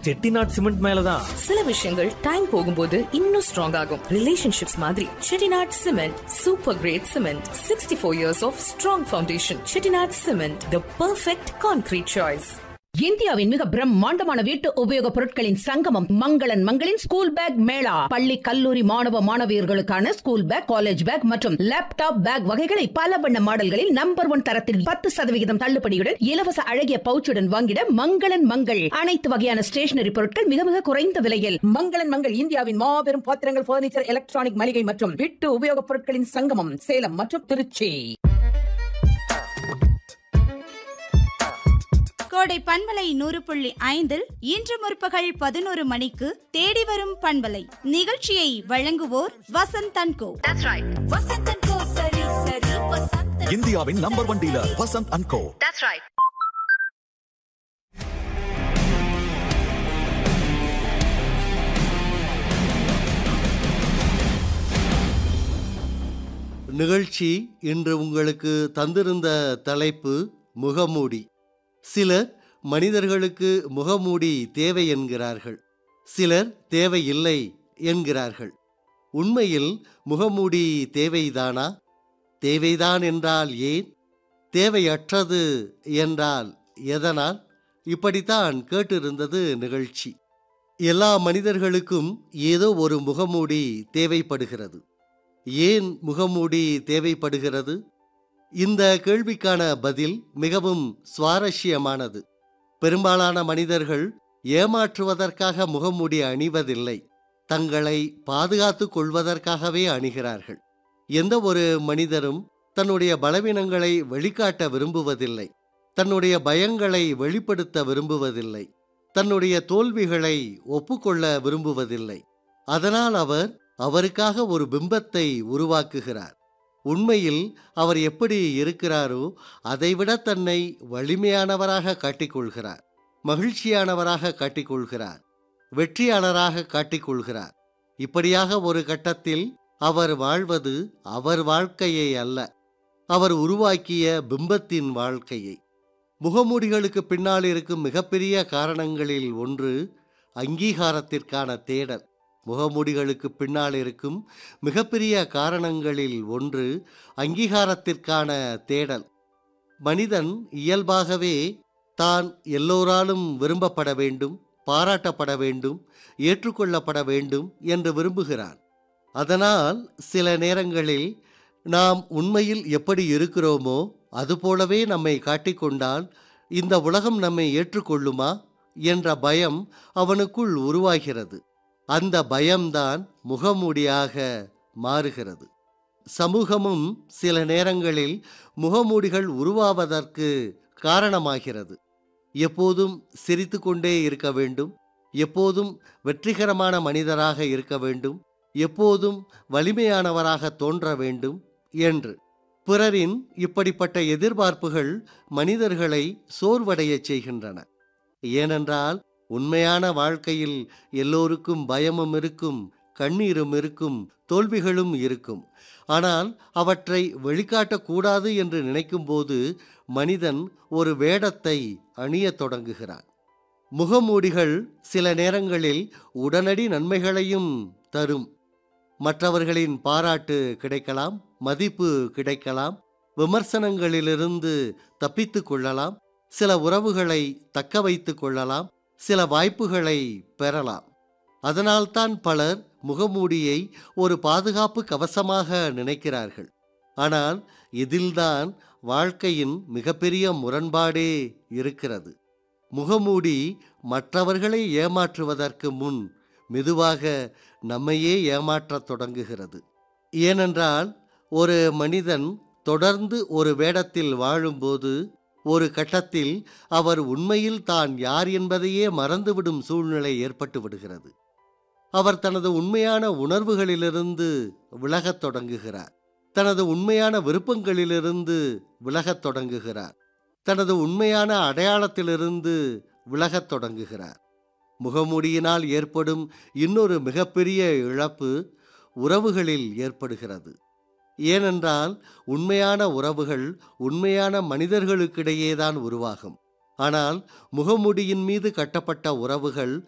Chettinad cement மேலதான் சில விஷயங்கள் டைம் போகும்போது இன்னும் ஸ்ட்ராங் ஆகும் ரிலேஷன்ஷிப்ஸ் மாதிரி Chettinad cement super great cement sixty four years of strong foundation Chettinad cement the perfect concrete choice இந்தியாவின் மிக பிரம்மாண்டமான வீட்டு உபயோகப் பொருட்களின் சங்கமம் மங்களன் மங்களின் ஸ்கூல் பேக் மேளா பள்ளி கல்லூரி மாணவ மாணவியர்களுக்கான ஸ்கூல் பேக் காலேஜ் பேக் மற்றும் லேப்டாப் பேக் வகைகளை பல வண்ண மாடல்களில் நம்பர் ஒன் தரத்தில் பத்து சதவிகிதம் தள்ளுபடியுடன் இலவச அழகிய பவுச்சுடன் வாங்கிட மங்களன் மங்கள் அனைத்து வகையான ஸ்டேஷனரி பொருட்கள் மிக மிக குறைந்த விலையில் மங்களன் மங்கள் இந்தியாவின் மாபெரும் பாத்திரங்கள் பர்னிச்சர் எலக்ட்ரானிக் மளிகை மற்றும் வீட்டு உபயோகப் பொருட்களின் சங்கமம் சேலம் மற்றும் திருச்சி கோடை பண்பலை நூறு புள்ளி ஐந்தில் இன்று முற்பகல் பதினோரு மணிக்கு தேடி வரும் பண்பலை நிகழ்ச்சியை வழங்குவோர் வசந்த் தன்கோ இந்தியாவின் number one dealer Vasanth and co நிகழ்ச்சி இன்று உங்களுக்கு தந்திருந்த தலைப்பு முகமூடி சிலர் மனிதர்களுக்கு முகமூடி தேவை என்கிறார்கள் சிலர் தேவையில்லை என்கிறார்கள் உண்மையில் முகமூடி தேவைதானா தேவைதான் என்றால் ஏன் தேவையற்றது என்றால் எதனால் இப்படித்தான் கேட்டிருந்தது நிகழ்ச்சி எல்லா மனிதர்களுக்கும் ஏதோ ஒரு முகமூடி தேவைப்படுகிறது ஏன் முகமூடி தேவைப்படுகிறது இந்த கேள்விக்கான பதில் மிகவும் சுவாரஸ்யமானது பெரும்பாலான மனிதர்கள் ஏமாற்றுவதற்காக முகமூடி அணிவதில்லை தங்களை பாதுகாத்துக் கொள்வதற்காகவே அணிகிறார்கள் எந்த ஒரு மனிதரும் தன்னுடைய பலவீனங்களை வெளிக்காட்ட விரும்புவதில்லை தன்னுடைய பயங்களை வெளிப்படுத்த விரும்புவதில்லை தன்னுடைய தோல்விகளை ஒப்புக்கொள்ள விரும்புவதில்லை அதனால் அவர் அவருக்காக ஒரு பிம்பத்தை உருவாக்குகிறார் உண்மையில் அவர் எப்படி இருக்கிறாரோ அதைவிட தன்னை வலிமையானவராக காட்டிக்கொள்கிறார் மகிழ்ச்சியானவராக காட்டிக்கொள்கிறார் வெற்றியாளராக காட்டிக்கொள்கிறார் இப்படியாக ஒரு கட்டத்தில் அவர் வாழ்வது அவர் வாழ்க்கையை அல்ல அவர் உருவாக்கிய பிம்பத்தின் வாழ்க்கையை முகமூடிகளுக்கு பின்னால் இருக்கும் மிகப்பெரிய காரணங்களில் ஒன்று அங்கீகாரத்திற்கான தேடல் முகமூடிகளுக்கு பின்னால் இருக்கும் மிகப்பெரிய காரணங்களில் ஒன்று அங்கீகாரத்திற்கான தேடல் மனிதன் இயல்பாகவே தான் எல்லோராலும் விரும்பப்பட வேண்டும் பாராட்டப்பட வேண்டும் ஏற்றுக்கொள்ளப்பட வேண்டும் என்று விரும்புகிறான் அதனால் சில நேரங்களில் நாம் உண்மையில் எப்படி இருக்கிறோமோ அதுபோலவே நம்மை காட்டிக்கொண்டால் இந்த உலகம் நம்மை ஏற்றுக்கொள்ளுமா என்ற பயம் அவனுக்குள் உருவாகிறது அந்த பயம்தான் முகமூடியாக மாறுகிறது சமூகமும் சில நேரங்களில் முகமூடிகள் உருவாவதற்கு காரணமாகிறது எப்போதும் சிரித்துக்கொண்டே இருக்க வேண்டும் எப்போதும் வெற்றிகரமான மனிதராக இருக்க வேண்டும் எப்போதும் வலிமையானவராக தோன்ற வேண்டும் என்று பிறரின் இப்படிப்பட்ட எதிர்பார்ப்புகள் மனிதர்களை சோர்வடையச் செய்கின்றன ஏனென்றால் உண்மையான வாழ்க்கையில் எல்லோருக்கும் பயமும் இருக்கும் கண்ணீரும் இருக்கும் தோல்விகளும் இருக்கும் ஆனால் அவற்றை வெளிக்காட்டக்கூடாது என்று நினைக்கும்போது மனிதன் ஒரு வேடத்தை அணியத் தொடங்குகிறான் முகமூடிகள் சில நேரங்களில் உடனடி நன்மைகளையும் தரும் மற்றவர்களின் பாராட்டு கிடைக்கலாம் மதிப்பு கிடைக்கலாம் விமர்சனங்களிலிருந்து தப்பித்து கொள்ளலாம் சில உறவுகளை தக்க வைத்துக் கொள்ளலாம் சில வாய்ப்புகளை பெறலாம் அதனால்தான் பலர் முகமூடியை ஒரு பாதுகாப்பு கவசமாக நினைக்கிறார்கள் ஆனால் இதில்தான் வாழ்க்கையின் மிகப்பெரிய முரண்பாடே இருக்கிறது முகமூடி மற்றவர்களை ஏமாற்றுவதற்கு முன் மெதுவாக நம்மையே ஏமாற்றத் தொடங்குகிறது ஏனென்றால் ஒரு மனிதன் தொடர்ந்து ஒரு வேடத்தில் வாழும்போது ஒரு கட்டத்தில் அவர் உண்மையில் தான் யார் என்பதையே மறந்துவிடும் சூழ்நிலை ஏற்பட்டு விடுகிறது அவர் தனது உண்மையான உணர்வுகளிலிருந்து விலகத் தொடங்குகிறார் தனது உண்மையான விருப்பங்களிலிருந்து விலகத் தொடங்குகிறார் தனது உண்மையான அடையாளத்திலிருந்து விலகத் தொடங்குகிறார் முகமூடியினால் ஏற்படும் இன்னொரு மிகப்பெரிய இழப்பு உறவுகளில் ஏற்படுகிறது ஏனென்றால் உண்மையான உறவுகள் உண்மையான மனிதர்களுக்கிடையேதான் உருவாகும் ஆனால் முகமூடியின் மீது கட்டப்பட்ட உறவுகள்